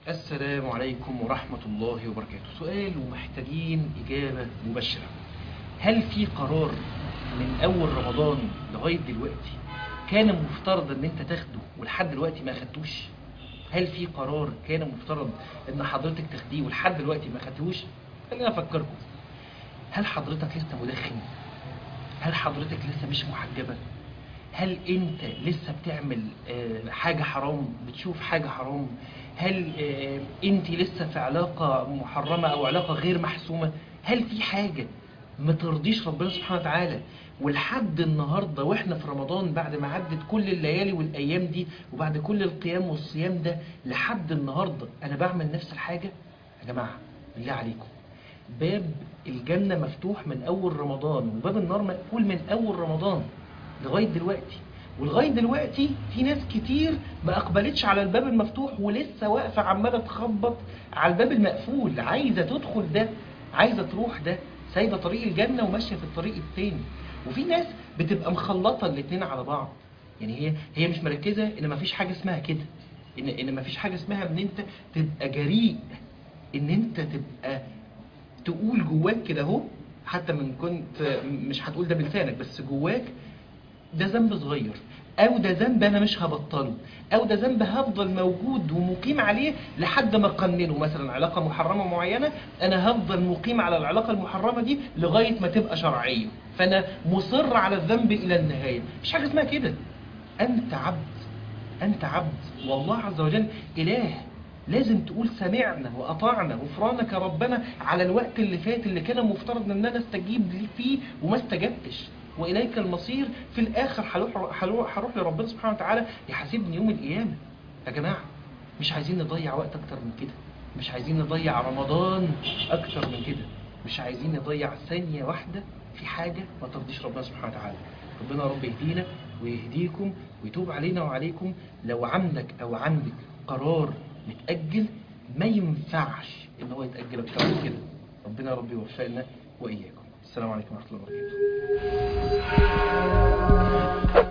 السلام عليكم ورحمة الله وبركاته سؤال ومحتاجين إجابة مباشرة هل في قرار من أول رمضان لغاية دلوقتي كان مفترض أن أنت تاخده ولحد دلوقتي ما خدتوش هل في قرار كان مفترض أن حضرتك تاخديه ولحد دلوقتي ما خدتوش خلينا أفكركم هل حضرتك لسه مدخن هل حضرتك لسه مش محجبة هل انت لسه بتعمل آه، حاجة حرام بتشوف حاجة حرام هل آه، انت لسه في علاقة محرمة او علاقة غير محسومة هل في حاجة ما ترضيش ربنا سبحانه وتعالى ولحد النهاردة واحنا في رمضان بعد ما عدت كل الليالي والايام دي وبعد كل القيام والصيام ده لحد النهاردة انا بعمل نفس الحاجة يا جماعة بالله عليكم باب الجنة مفتوح من اول رمضان وباب النار مقفول من اول رمضان لغاية دلوقتي ولغاية دلوقتي في ناس كتير ما أقبلتش على الباب المفتوح ولسه واقفة عمالة تخبط على الباب المقفول عايزة تدخل ده عايزة تروح ده سايبة طريق الجنة وماشية في الطريق التاني وفي ناس بتبقى مخلطة الاتنين على بعض يعني هي هي مش مركزة ان مفيش حاجة اسمها كده ان ان مفيش حاجة اسمها ان انت تبقى جريء ان انت تبقى تقول جواك كده اهو حتى من كنت مش هتقول ده بلسانك بس جواك ده ذنب صغير او ده ذنب انا مش هبطله او ده ذنب هفضل موجود ومقيم عليه لحد ما اقننه مثلا علاقة محرمة معينة انا هفضل مقيم على العلاقة المحرمة دي لغاية ما تبقى شرعية فانا مصر على الذنب الى النهاية مش حاجة اسمها كده انت عبد انت عبد والله عز وجل اله لازم تقول سمعنا وأطعنا غفرانك ربنا على الوقت اللي فات اللي كان مفترض ان انا استجيب لي فيه وما استجبتش وإليك المصير في الآخر هروح هروح هروح لربنا سبحانه وتعالى يحاسبني يوم القيامة يا جماعة مش عايزين نضيع وقت أكتر من كده مش عايزين نضيع رمضان أكتر من كده مش عايزين نضيع ثانية واحدة في حاجة ما ترضيش ربنا سبحانه وتعالى ربنا رب يهدينا ويهديكم ويتوب علينا وعليكم لو عندك أو عندك قرار متأجل ما ينفعش إن هو يتأجل أكتر من كده ربنا رب يوفقنا وإياكم السلام عليكم ورحمة الله وبركاته